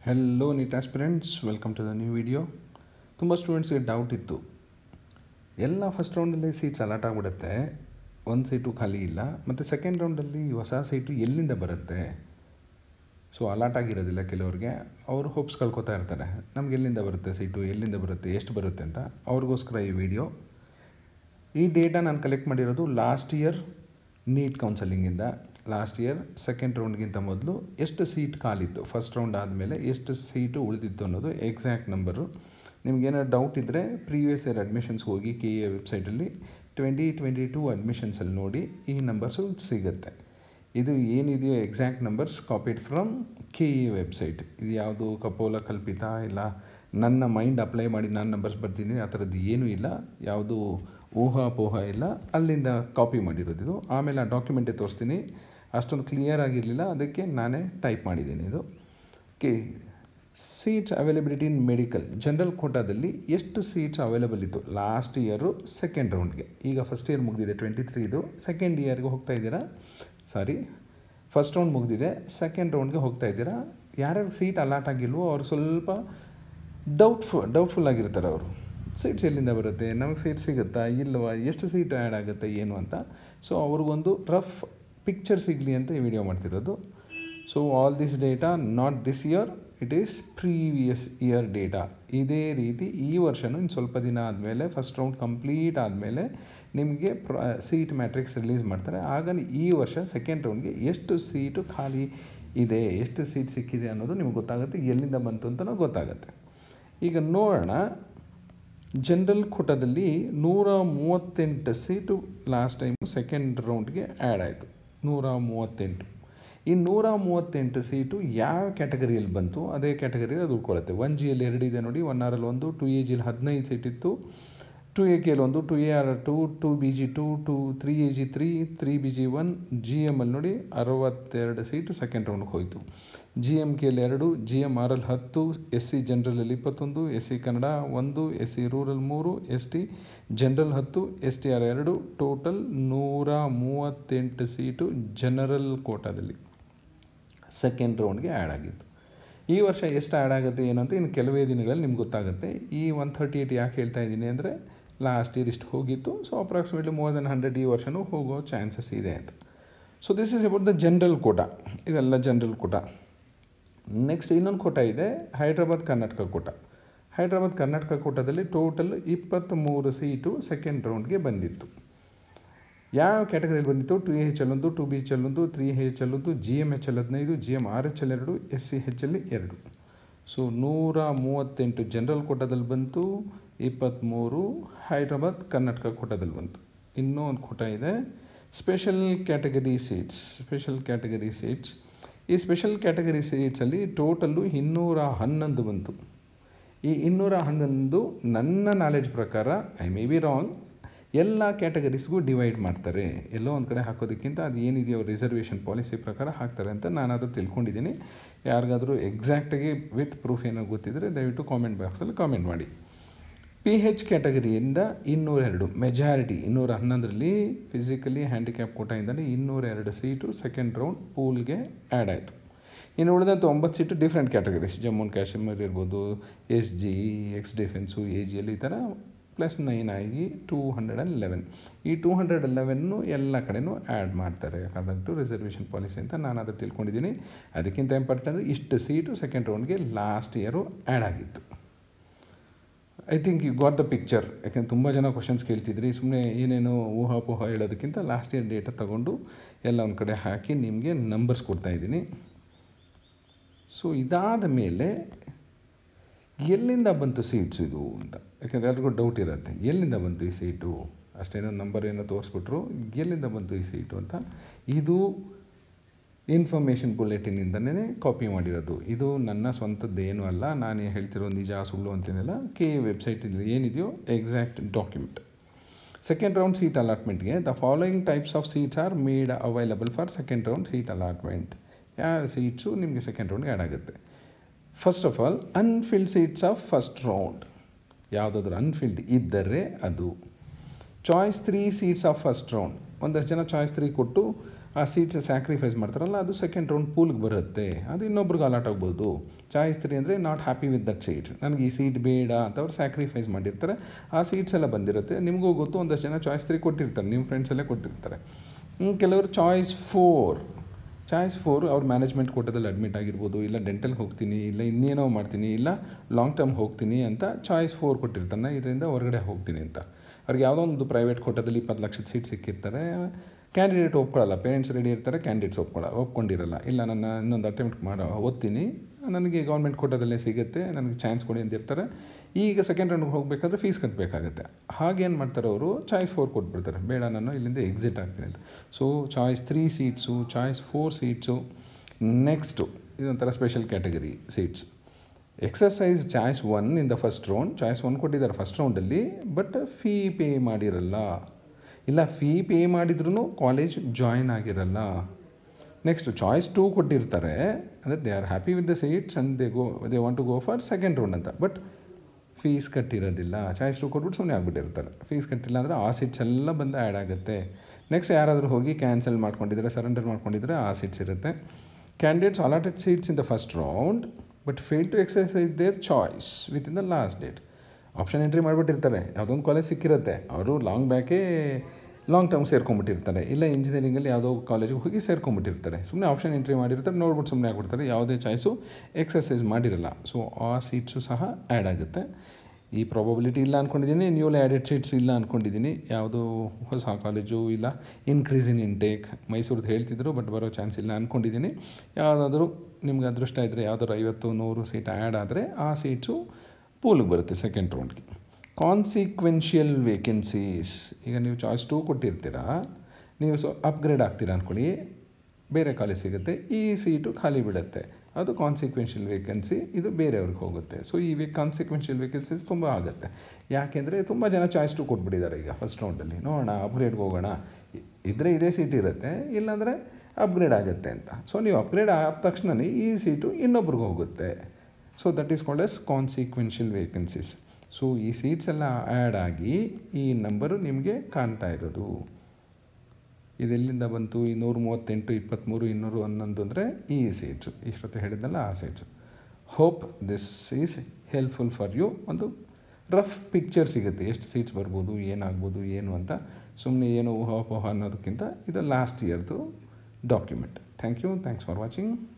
hello NEET aspirants welcome to the new video ತುಂಬ ಸ್ಟೂಡೆಂಟ್ಸ್ಗೆ doubt ಇತ್ತು ಎಲ್ಲ ಫಸ್ಟ್ ರೌಂಡಲ್ಲಿ ಸೀಟ್ಸ್ ಅಲಾಟ್ ಆಗಿಬಿಡುತ್ತೆ ಒಂದು ಸೀಟು ಖಾಲಿ ಇಲ್ಲ ಮತ್ತು ಸೆಕೆಂಡ್ ರೌಂಡಲ್ಲಿ ಹೊಸ ಸೀಟು ಎಲ್ಲಿಂದ ಬರುತ್ತೆ ಸೊ ಅಲಾಟ್ ಆಗಿರೋದಿಲ್ಲ ಕೆಲವ್ರಿಗೆ ಅವರು ಹೋಪ್ಸ್ ಕಳ್ಕೊತಾ ಇರ್ತಾರೆ ನಮ್ಗೆ ಎಲ್ಲಿಂದ ಬರುತ್ತೆ ಸೀಟು ಎಲ್ಲಿಂದ ಬರುತ್ತೆ ಎಷ್ಟು ಬರುತ್ತೆ ಅಂತ ಅವ್ರಿಗೋಸ್ಕರ ಈ ವಿಡಿಯೋ ಈ ಡೇಟಾ ನಾನು ಕಲೆಕ್ಟ್ ಮಾಡಿರೋದು ಲಾಸ್ಟ್ ಇಯರ್ ನೀಟ್ ಕೌನ್ಸಲಿಂಗಿಂದ ಲಾಸ್ಟ್ ಇಯರ್ ಸೆಕೆಂಡ್ ರೌಂಡ್ಗಿಂತ ಮೊದಲು ಎಷ್ಟು ಸೀಟ್ ಖಾಲಿತ್ತು ಫಸ್ಟ್ ರೌಂಡ್ ಆದಮೇಲೆ ಎಷ್ಟು ಸೀಟು ಉಳಿದಿತ್ತು ಅನ್ನೋದು ಎಕ್ಸಾಕ್ಟ್ ನಂಬರು ನಿಮ್ಗೇನಾದ್ರು ಡೌಟ್ ಇದ್ದರೆ ಪ್ರೀವಿಯಸ್ ಇಯರ್ ಅಡ್ಮಿಷನ್ಸ್ ಹೋಗಿ ಕೆ ಎ ವೆಬ್ಸೈಟಲ್ಲಿ ಟ್ವೆಂಟಿ ಟ್ವೆಂಟಿ ಟೂ ಅಡ್ಮಿಷನ್ಸಲ್ಲಿ ನೋಡಿ ಈ ನಂಬರ್ಸು ಸಿಗುತ್ತೆ ಇದು ಏನಿದೆಯೋ exact numbers copied from K E website ಇದು ಯಾವುದು ಕಪೋಲ ಕಲ್ಪಿತ ಇಲ್ಲ ನನ್ನ ಮೈಂಡ್ ಅಪ್ಲೈ ಮಾಡಿ ನಾನು ನಂಬರ್ಸ್ ಬರ್ತೀನಿ ಆ ಥರದ್ದು ಏನೂ ಇಲ್ಲ ಯಾವುದು ಊಹಾಪೋಹ ಇಲ್ಲ ಅಲ್ಲಿಂದ ಕಾಪಿ ಮಾಡಿರೋದು ಇದು ಆಮೇಲೆ ಆ ಡಾಕ್ಯುಮೆಂಟೇ ತೋರಿಸ್ತೀನಿ ಅಷ್ಟೊಂದು ಕ್ಲಿಯರ್ ಆಗಿರಲಿಲ್ಲ ಅದಕ್ಕೆ ನಾನೇ ಟೈಪ್ ಮಾಡಿದ್ದೀನಿ ಇದು K seats availability in medical general ಕೋಟಾದಲ್ಲಿ ಎಷ್ಟು ಸೀಟ್ಸ್ ಅವೈಲೇಬಲ್ ಇತ್ತು ಲಾಸ್ಟ್ ಇಯರು ಸೆಕೆಂಡ್ ರೌಂಡ್ಗೆ ಈಗ ಫಸ್ಟ್ ಇಯರ್ ಮುಗಿದಿದೆ ಟ್ವೆಂಟಿ ತ್ರೀದು ಸೆಕೆಂಡ್ ಇಯರ್ಗೆ ಹೋಗ್ತಾ ಇದ್ದೀರಾ ಸಾರಿ ಫಸ್ಟ್ ರೌಂಡ್ ಮುಗಿದಿದೆ ಸೆಕೆಂಡ್ ರೌಂಡ್ಗೆ ಹೋಗ್ತಾ ಇದ್ದೀರಾ ಯಾರ್ಯಾರು ಸೀಟ್ ಅಲಾಟ್ ಆಗಿಲ್ವೋ ಅವ್ರು ಸ್ವಲ್ಪ ಡೌಟ್ಫು ಡೌಟ್ಫುಲ್ ಆಗಿರ್ತಾರೆ ಅವರು ಸೀಟ್ಸ್ ಎಲ್ಲಿಂದ ಬರುತ್ತೆ ನಮಗೆ ಸೀಟ್ ಸಿಗುತ್ತಾ ಇಲ್ವಾ ಎಷ್ಟು ಸೀಟ್ ಆ್ಯಡ್ ಆಗುತ್ತೆ ಏನು ಅಂತ ಸೊ ಅವ್ರಿಗೊಂದು ರಫ್ ಪಿಕ್ಚರ್ ಸಿಗಲಿ ಅಂತ ಈ ವಿಡಿಯೋ ಮಾಡ್ತಿರೋದು so all this data not this year it is previous year data ಇದೇ ರೀತಿ ಈ ವರ್ಷವೂ ಇನ್ನು ಸ್ವಲ್ಪ ದಿನ ಆದಮೇಲೆ ಫಸ್ಟ್ ರೌಂಡ್ ಕಂಪ್ಲೀಟ್ ಆದಮೇಲೆ ನಿಮಗೆ ಪ್ರ ಸೀಟ್ ಮ್ಯಾಟ್ರಿಕ್ಸ್ ರಿಲೀಸ್ ಮಾಡ್ತಾರೆ ಆಗ ಈ ವರ್ಷ ಸೆಕೆಂಡ್ ರೌಂಡ್ಗೆ ಎಷ್ಟು ಸೀಟು ಖಾಲಿ ಇದೆ ಎಷ್ಟು ಸೀಟ್ ಸಿಕ್ಕಿದೆ ಅನ್ನೋದು ನಿಮ್ಗೆ ಗೊತ್ತಾಗುತ್ತೆ ಎಲ್ಲಿಂದ ಬಂತು ಅಂತಲೂ ಗೊತ್ತಾಗುತ್ತೆ ಈಗ ನೋಡೋಣ ಜನರಲ್ ಕೋಟಾದಲ್ಲಿ ನೂರ ಮೂವತ್ತೆಂಟು ಸೀಟು ಲಾಸ್ಟ್ ಟೈಮು ಸೆಕೆಂಡ್ ರೌಂಡ್ಗೆ ಆ್ಯಡ್ ಆಯಿತು ನೂರ ಮೂವತ್ತೆಂಟು ಈ ನೂರ ಮೂವತ್ತೆಂಟು ಸೀಟು ಯಾವ ಕ್ಯಾಟಗರಿಯಲ್ಲಿ ಬಂತು ಅದೇ ಕ್ಯಾಟಗರಿಯಲ್ಲಿ ಅದು ಉಳ್ಕೊಳ್ಳುತ್ತೆ ಒನ್ ಜಿಯಲ್ಲಿ ಎರಡಿದೆ ನೋಡಿ ಒನ್ ಆರಲ್ಲಿ ಒಂದು ಟು ಎ ಜಿಲಿ ಹದಿನೈದು ಸೀಟ್ ಇತ್ತು ಟು ಎ ಕೆಯಲ್ಲಿ ಒಂದು two A R two two B G two two three A G three three B G one G ಎಮಲ್ಲಿ ನೋಡಿ ಅರವತ್ತೆರಡು ಸೀಟು ಸೆಕೆಂಡ್ ರೌಂಡ್ಗೆ ಹೋಯಿತು ಜಿ ಎಮ್ ಕೆಯಲ್ಲಿ ಎರಡು ಜಿ ಎಮ್ ಆರ್ ಎಲ್ ಹತ್ತು ಎಸ್ ಸಿ ಜನರಲಲ್ಲಿ ಇಪ್ಪತ್ತೊಂದು ಎಸ್ ಸಿ ಕನ್ನಡ ಒಂದು ಎಸ್ ಸಿ ರೂರಲ್ ಮೂರು ಎಸ್ ಟಿ ಜನರಲ್ ಹತ್ತು ಎಸ್ ಟಿ ಆರ್ ಎರಡು ಟೋಟಲ್ ನೂರ ಮೂವತ್ತೆಂಟು ಸೀಟು ಜನರಲ್ ಕೋಟಾದಲ್ಲಿ ಸೆಕೆಂಡ್ ರೌಂಡ್ಗೆ ಆ್ಯಡ್ ಆಗಿತ್ತು ಈ ವರ್ಷ ಎಷ್ಟು ಆ್ಯಡ್ ಆಗುತ್ತೆ ಏನು ಅಂತ ಇನ್ನು ಕೆಲವೇ ದಿನಗಳಲ್ಲಿ ನಿಮ್ಗೆ ಗೊತ್ತಾಗುತ್ತೆ ಈ ಒನ್ ಥರ್ಟಿ ಏಯ್ಟ್ ಯಾಕೆ ಹೇಳ್ತಾ ಇದ್ದೀನಿ ಅಂದರೆ ಲಾಸ್ಟ್ ಇಯರ್ ಇಷ್ಟು ಹೋಗಿತ್ತು so approximately more than hundred ಈ ವರ್ಷವೂ ಹೋಗೋ ಚಾನ್ಸಸ್ ಇದೆ ಅಂತ so this is about the general quota ಇದೆಲ್ಲ ಜನರಲ್ ಕೋಟ ನೆಕ್ಸ್ಟ್ ಇನ್ನೊಂದು ಕೋಟ ಇದೆ ಹೈದ್ರಾಬಾದ್ ಕರ್ನಾಟಕ ಕೋಟ ಹೈದ್ರಾಬಾದ್ ಕರ್ನಾಟಕ ಕೋಟದಲ್ಲಿ ಟೋಟಲ್ ಇಪ್ಪತ್ತ್ಮೂರು ಸೀಟು ಸೆಕೆಂಡ್ ರೌಂಡ್ಗೆ ಬಂದಿತ್ತು ಯಾವ ಕ್ಯಾಟಗರಿಯಲ್ಲಿ ಬಂದಿತ್ತು ಟು ಎ ಹೆಚ್ ಎಲ್ ಒಂದು ಟು ಬಿ ಎಚ್ ಎಲ್ ಒಂದು ತ್ರೀ ಎಚ್ ಎಲ್ ಒಂದು ಜಿ ಎಮ್ ಎಚ್ ಎಲ್ ಹದಿನೈದು G M R H L ಎರಡು ಎಸ್ ಸಿ ಹೆಚ್ ಎಲ್ ಎರಡು ಸೊ ನೂರ ಮೂವತ್ತೆಂಟು ಜನರಲ್ ಕೋಟಾದಲ್ಲಿ ಬಂತು ಇಪ್ಪತ್ತ್ಮೂರು ಹೈದ್ರಾಬಾದ್ ಕರ್ನಾಟಕ ಕೋಟಾದಲ್ಲಿ ಬಂತು ಇನ್ನೂ ಒಂದು ಕೋಟ ಇದೆ special category seats special category seats ಈ ಸ್ಪೆಷಲ್ ಕ್ಯಾಟಗರಿ ಸೀಟ್ಸಲ್ಲಿ ಟೋಟಲ್ಲು ಇನ್ನೂರ ಹನ್ನೊಂದು ಬಂತು ಈ ಇನ್ನೂರ ಹನ್ನೊಂದು ನನ್ನ ನಾಲೆಡ್ಜ್ ಪ್ರಕಾರ ಐ ಮೇ ಬಿ ರಾಂಗ್ ಎಲ್ಲ ಕ್ಯಾಟಗರೀಸ್ಗೂ ಡಿವೈಡ್ ಮಾಡ್ತಾರೆ ಎಲ್ಲೋ ಒಂದು ಕಡೆ ಹಾಕೋದಕ್ಕಿಂತ ಅದು ಏನಿದೆಯೋ ರಿಸರ್ವೇಷನ್ ಪಾಲಿಸಿ ಪ್ರಕಾರ ಹಾಕ್ತಾರೆ ಅಂತ ನಾನಾದರೂ ತಿಳ್ಕೊಂಡಿದ್ದೀನಿ ಯಾರಿಗಾದರೂ ಎಕ್ಸಾಕ್ಟಾಗಿ ವಿತ್ ಪ್ರೂಫ್ ಏನೋ ಗೊತ್ತಿದ್ದರೆ ದಯವಿಟ್ಟು ಕಾಮೆಂಟ್ ಬಾಕ್ಸಲ್ಲಿ ಕಾಮೆಂಟ್ ಮಾಡಿ ಪಿ ಹೆಚ್ ಕ್ಯಾಟಗರಿಯಿಂದ ಇನ್ನೂರೆರಡು ಮೆಜಾರಿಟಿ ಇನ್ನೂರ ಹನ್ನೊಂದರಲ್ಲಿ ಫಿಸಿಕಲಿ ಹ್ಯಾಂಡಿಕ್ಯಾಪ್ ಕೋಟಾಯಿಂದಲೇ ಇನ್ನೂರೆರಡು ಸೀಟು ಸೆಕೆಂಡ್ ರೌಂಡ್ ಪೂಲ್ಗೆ ಆ್ಯಡ್ ಆಯಿತು ಇನ್ನು ಉಳಿದಂಥ ಒಂಬತ್ತು seat different categories Jammu and Kashmir ಇರ್ಬೋದು S G ex defence A ಜಿಯಲ್ಲಿ ಈ ಥರ ಪ್ಲಸ್ ನೈನ್ ಆಗಿ ಟೂ ಹಂಡ್ರೆಡ್ ಆ್ಯಂಡ್ ಲೆವೆನ್ ಈ ಟೂ ಹಂಡ್ರೆಡ್ ಆ್ಯಂಡ್ ಲೆವೆನ್ನು ಎಲ್ಲ ಕಡೆನೂ ಆ್ಯಡ್ ಮಾಡ್ತಾರೆ ಅಕಾರ್ಡಿಂಗ್ ಟು ರಿಸರ್ವೇಷನ್ ಪಾಲಿಸಿ ಅಂತ ನಾನು ಅದು ತಿಳ್ಕೊಂಡಿದ್ದೀನಿ ಅದಕ್ಕಿಂತ ಇಂಪಾರ್ಟೆಂಟ್ ಅಂದರೆ ಇಷ್ಟು ಸೀಟು ಸೆಕೆಂಡ್ ರೌಂಡ್ಗೆ ಲಾಸ್ಟ್ ಇಯರು ಆ್ಯಡ್ ಆಗಿತ್ತು I think you got the picture ಯಾಕೆಂದ್ರೆ ತುಂಬ ಜನ ಕ್ವಶನ್ಸ್ ಕೇಳ್ತಿದ್ರಿ ಸುಮ್ಮನೆ ಏನೇನೋ ಊಹಾಪೋಹ ಹೇಳೋದಕ್ಕಿಂತ ಲಾಸ್ಟ್ ಇಯರ್ ಡೇಟಾ ತೊಗೊಂಡು ಎಲ್ಲ ಒಂದು ಕಡೆ ಹಾಕಿ ನಿಮಗೆ ನಂಬರ್ಸ್ ಕೊಡ್ತಾಯಿದ್ದೀನಿ ಸೊ ಇದಾದ ಮೇಲೆ ಎಲ್ಲಿಂದ ಬಂತು ಸೀಟ್ಸ್ ಇದು ಅಂತ ಯಾಕೆಂದರೆ ಎಲ್ರಿಗೂ ಡೌಟ್ ಇರುತ್ತೆ ಎಲ್ಲಿಂದ ಬಂತು ಈ ಸೀಟು ಅಷ್ಟೇನೋ ನಂಬರ್ ಏನೋ ತೋರಿಸ್ಬಿಟ್ರು ಎಲ್ಲಿಂದ ಬಂತು ಈ ಸೀಟು ಅಂತ ಇದು ಇನ್ಫಾರ್ಮೇಷನ್ ಬುಲೆಟಿನಿಂದನೇ ಕಾಪಿ ಮಾಡಿರೋದು ಇದು ನನ್ನ ಸ್ವಂತದ್ದೇನೂ ಅಲ್ಲ ನಾನು ಹೇಳ್ತಿರೋ ನಿಜ ಸುಳ್ಳು ಅಂತೇನಿಲ್ಲ ಕೆ ವೆಬ್ಸೈಟಲ್ಲಿ ಏನಿದೆಯೋ exact document second round seat ಅಲಾಟ್ಮೆಂಟ್ಗೆ the following types of seats are made available for second round seat allotment ಯಾವ ಸೀಟ್ಸು ನಿಮಗೆ ಸೆಕೆಂಡ್ ರೌಂಡ್ಗೆ ಆ್ಯಡ್ ಆಗುತ್ತೆ first of all unfilled seats of first round ಯಾವುದಾದ್ರೂ ಅನ್ಫಿಲ್ಡ್ ಇದ್ದರೆ ಅದು choice three seats of first round ಒಂದಷ್ಟು ಜನ choice three ಕೊಟ್ಟು ಆ ಸೀಟ್ಸ್ ಸ್ಯಾಕ್ರಿಫೈಸ್ ಮಾಡ್ತಾರಲ್ಲ ಅದು ಸೆಕೆಂಡ್ ರೌಂಡ್ ಪೂಲ್ಗೆ ಬರುತ್ತೆ ಅದು ಇನ್ನೊಬ್ರಿಗೆ ಅಲಾಟ್ ಆಗ್ಬೋದು ಚಾಯ್ಸ್ ತ್ರೀ ಅಂದರೆ not happy with that seat ನನಗೆ ಈ ಸೀಟ್ ಬೇಡ ಅಂತ ಅವ್ರು ಸ್ಯಾಕ್ರಿಫೈಸ್ ಮಾಡಿರ್ತಾರೆ ಆ ಸೀಟ್ಸ್ ಎಲ್ಲ ಬಂದಿರುತ್ತೆ ನಿಮಗೂ ಗೊತ್ತು ಒಂದಷ್ಟು ಜನ ಚಾಯ್ಸ್ ತ್ರೀ ಕೊಟ್ಟಿರ್ತಾರೆ ನಿಮ್ಮ ಫ್ರೆಂಡ್ಸಲ್ಲೇ ಕೊಟ್ಟಿರ್ತಾರೆ ಇನ್ನು ಕೆಲವರು ಚಾಯ್ಸ್ ಫೋರ್ ಚಾಯ್ಸ್ ಫೋರ್ ಅವ್ರ ಮ್ಯಾನೇಜ್ಮೆಂಟ್ ಕೋಟದಲ್ಲಿ ಅಡ್ಮಿಟ್ ಆಗಿರ್ಬೋದು ಇಲ್ಲ ಡೆಂಟಲ್ಗೆ ಹೋಗ್ತೀನಿ ಇಲ್ಲ ಇನ್ನೇನೋ ಮಾಡ್ತೀನಿ ಇಲ್ಲ ಲಾಂಗ್ ಟರ್ಮ್ ಹೋಗ್ತೀನಿ ಅಂತ ಚಾಯ್ಸ್ ಫೋರ್ ಕೊಟ್ಟಿರ್ತಾನೆ ಇದರಿಂದ ಹೊರಗಡೆ ಹೋಗ್ತೀನಿ ಅಂತ ಅವ್ರಿಗೆ ಯಾವುದೋ ಒಂದು ಪ್ರೈವೇಟ್ ಕೋಟದಲ್ಲಿ ಇಪ್ಪತ್ತು ಲಕ್ಷದ ಸೀಟ್ ಸಿಕ್ಕಿರ್ತಾರೆ ಕ್ಯಾಂಡಿಡೇಟ್ ಒಪ್ಕೊಳ್ಳಲ್ಲ ಪೇರೆಂಟ್ಸ್ ರೆಡಿ ಇರ್ತಾರೆ ಕ್ಯಾಂಡಿಡೇಟ್ಸ್ ಒಪ್ಕೊಳ್ಳ ಒಪ್ಕೊಂಡಿರಲ್ಲ ಇಲ್ಲ ನನ್ನ ಇನ್ನೊಂದು ಅಟೆಂಪ್ಟ್ ಮಾಡೋ ಓದ್ತೀನಿ ನನಗೆ ಗೌರ್ಮೆಂಟ್ ಕೋಟದಲ್ಲೇ ಸಿಗುತ್ತೆ ನನಗೆ ಚಾನ್ಸ್ ಕೊಡಿ ಅಂತಿರ್ತಾರೆ ಈಗ ಸೆಕೆಂಡ್ ರೌಂಡ್ಗೆ ಹೋಗಬೇಕಾದ್ರೆ ಫೀಸ್ ಕಟ್ಟಬೇಕಾಗುತ್ತೆ ಹಾಗೇನು ಮಾಡ್ತಾರೆ ಅವರು ಚಾಯ್ಸ್ ಫೋರ್ ಕೊಟ್ಬಿಡ್ತಾರೆ ಬೇಡ ನಾನು ಇಲ್ಲಿಂದ ಎಕ್ಸಿಟ್ ಆಗ್ತೀನಿ ಅಂತ so choice three seats choice four seats next ಇದೊಂಥರ special category seats exercise choice one in the first round choice one ಕೊಟ್ಟಿದ್ದಾರೆ ಫಸ್ಟ್ ರೌಂಡಲ್ಲಿ ಬಟ್ ಫೀ ಪೇ ಮಾಡಿರಲ್ಲ ಇಲ್ಲ ಫೀ ಪೇ ಮಾಡಿದ್ರೂ ಕಾಲೇಜ್ ಜಾಯಿನ್ ಆಗಿರಲ್ಲ ನೆಕ್ಸ್ಟ್ ಚಾಯ್ಸ್ ಟೂ ಕೊಟ್ಟಿರ್ತಾರೆ ಅಂದರೆ they are happy with the seats and they go they want to go for second round ಅಂತ but fees ಕಟ್ಟಿರೋದಿಲ್ಲ ಚಾಯ್ಸ್ ಟು ಕೊಟ್ಬಿಟ್ಟು ಸುಮ್ಮನೆ ಆಗ್ಬಿಟ್ಟಿರ್ತಾರೆ ಫೀಸ್ ಕಟ್ಟಿಲ್ಲ ಅಂದರೆ ಆ ಸೀಟ್ಸ್ ಎಲ್ಲ ಬಂದು ಆ್ಯಡ್ ಆಗುತ್ತೆ ನೆಕ್ಸ್ಟ್ ಯಾರಾದರೂ ಹೋಗಿ ಕ್ಯಾನ್ಸಲ್ ಮಾಡ್ಕೊಂಡಿದ್ರೆ ಸರೆಂಡರ್ ಮಾಡ್ಕೊಂಡಿದ್ರೆ ಆ ಸೀಟ್ಸ್ ಇರುತ್ತೆ candidates allotted seats in the first round but fail to exercise their choice with in the last date option entry ಮಾಡಿಬಿಟ್ಟಿರ್ತಾರೆ ಯಾವುದೊಂದು ಕಾಲೇಜ್ ಸಿಕ್ಕಿರುತ್ತೆ ಅವರು ಲಾಂಗ್ ಬ್ಯಾಕೇ ಲಾಂಗ್ ಟರ್ಮ್ ಸೇರ್ಕೊಂಡ್ಬಿಟ್ಟಿರ್ತಾರೆ ಇಲ್ಲ ಇಂಜಿನಿಯರಿಂಗಲ್ಲಿ ಯಾವುದೋ ಕಾಲೇಜಿಗೆ ಹೋಗಿ ಸೇರ್ಕೊಂಡ್ಬಿಟ್ಟಿರ್ತಾರೆ ಸುಮ್ಮನೆ ಆಪ್ಷನ್ ಎಂಟ್ರಿ ಮಾಡಿರ್ತಾರೆ ನೋಡ್ಬಿಟ್ಟು ಸುಮ್ಮನೆ ಆಗ್ಬಿಡ್ತಾರೆ ಯಾವುದೇ ಚಾಯ್ಸು ಎಕ್ಸಸೈಸ್ ಮಾಡಿರಲ್ಲ ಸೊ ಆ ಸೀಟ್ಸು ಸಹ ಆ್ಯಡ್ ಆಗುತ್ತೆ ಈ ಪ್ರಾಬಬಿಲಿಟಿ ಇಲ್ಲ ಅಂದ್ಕೊಂಡಿದ್ದೀನಿ ನ್ಯೂಲಿ ಆ್ಯಡೆಡ್ ಸೀಟ್ಸ್ ಇಲ್ಲ ಅಂದ್ಕೊಂಡಿದ್ದೀನಿ ಯಾವುದೋ ಹೊಸ ಕಾಲೇಜು ಇಲ್ಲ ಇನ್ಕ್ರೀಸ್ ಇನ್ ಇಂಟೇಕ್ ಮೈಸೂರ್ದು ಹೇಳ್ತಿದ್ರು ಬಟ್ ಬರೋ ಚಾನ್ಸ್ ಇಲ್ಲ ಅಂದ್ಕೊಂಡಿದ್ದೀನಿ ಯಾವುದಾದ್ರೂ ನಿಮ್ಗೆ ಅದೃಷ್ಟ ಇದ್ದರೆ ಯಾವ್ದಾದ್ರು ಐವತ್ತು ನೂರು ಸೀಟ್ ಆ್ಯಡ್ ಆದರೆ ಆ ಸೀಟ್ಸು ಪೂಲ್ಗೆ ಬರುತ್ತೆ ಸೆಕೆಂಡ್ ರೌಂಡ್ಗೆ ಕಾನ್ಸಿಕ್ವೆನ್ಷಿಯಲ್ ವೇಕೆನ್ಸೀಸ್ ಈಗ ನೀವು ಚಾಯ್ಸ್ ಟೂ ಕೊಟ್ಟಿರ್ತೀರಾ ನೀವು ಸೊ ಅಪ್ಗ್ರೇಡ್ ಆಗ್ತೀರಾ ಅಂದ್ಕೊಳ್ಳಿ ಬೇರೆ ಕಾಲೇಜ್ ಸಿಗುತ್ತೆ ಈ ಸೀಟು ಖಾಲಿ ಬಿಡುತ್ತೆ ಅದು ಕಾನ್ಸಿಕ್ವೆನ್ಷಿಯಲ್ ವೇಕೆನ್ಸಿ ಇದು ಬೇರೆಯವ್ರಿಗೆ ಹೋಗುತ್ತೆ ಸೊ ಈ ವೇ ಕಾನ್ಸಿಕ್ವೆನ್ಷಿಯಲ್ ವೇಕೆನ್ಸೀಸ್ ತುಂಬ ಆಗುತ್ತೆ ಯಾಕೆಂದರೆ ತುಂಬ ಜನ ಚಾಯ್ಸ್ ಟು ಕೊಟ್ಬಿಟ್ಟಿದ್ದಾರೆ ಈಗ ಫಸ್ಟ್ ರೌಂಡಲ್ಲಿ ನೋಡೋಣ ಅಪ್ಗ್ರೇಡ್ಗೆ ಹೋಗೋಣ ಇದ್ದರೆ ಇದೇ ಸೀಟ್ ಇರುತ್ತೆ ಇಲ್ಲಾಂದರೆ ಅಪ್ಗ್ರೇಡ್ ಆಗುತ್ತೆ ಅಂತ ಸೊ ನೀವು ಅಪ್ಗ್ರೇಡ್ ಆದ ತಕ್ಷಣವೇ ಈ ಸೀಟು ಇನ್ನೊಬ್ರಿಗೆ ಹೋಗುತ್ತೆ so that is called as consequential vacancies so ಈ ಸೀಟ್ಸ್ ಎಲ್ಲ ಆ್ಯಡ್ ಆಗಿ ಈ ನಂಬರು ನಿಮಗೆ ಕಾಣ್ತಾ ಇರೋದು ಇದೆಲ್ಲಿಂದ ಬಂತು ಈ ನೂರ ಮೂವತ್ತೆಂಟು ಇಪ್ಪತ್ತ್ಮೂರು ಇನ್ನೂರು ಹನ್ನೊಂದು ಅಂದರೆ ಈ ಸೀಟ್ಸು ಇಷ್ಟೊತ್ತು ಹೇಳಿದ್ನಲ್ಲ ಆ seats hope this is helpful for you ಒಂದು ರಫ್ ಪಿಕ್ಚರ್ ಸಿಗುತ್ತೆ ಎಷ್ಟು ಸೀಟ್ಸ್ ಬರ್ಬೋದು ಏನಾಗ್ಬೋದು ಏನು ಅಂತ ಸುಮ್ಮನೆ ಏನು ಊಹಾಪೋಹ ಅನ್ನೋದಕ್ಕಿಂತ ಇದು ಲಾಸ್ಟ್ ಇಯರ್ದು document thank you thanks for watching